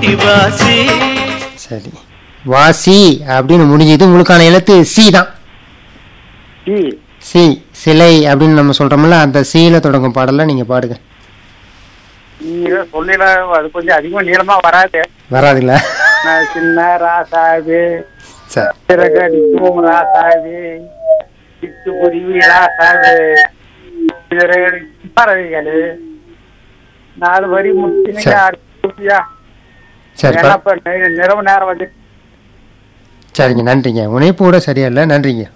ஊட்டி வாசி சரி வாசி அப்படின்னு முடிஞ்சது உங்களுக்கான எழுத்து சி தான் சி சி சிலை அப்படின்னு நம்ம சொல்றோம்ல அந்த சீல தொடங்கும் பாடல நீங்க பாடுங்க நீங்க சொல்லல அது கொஞ்சம் அதிகமா நீளமா வராது வராதுங்களா நான் சின்ன ராசாவே சரி சிறகடிக்கும் ராசாவே சிட்டு குருவி ராசாவே சிறகடிக்கும் பறவைகள் நாலு வரி முடிச்சுங்க சரி. அடுத்தா சரி ஏன்னா பா- இப்ப நி- நிறவு நேரம் வந்து சரிங்க நன்றிங்க உணைப்பு கூட சரியா இல்லை நன்றிங்க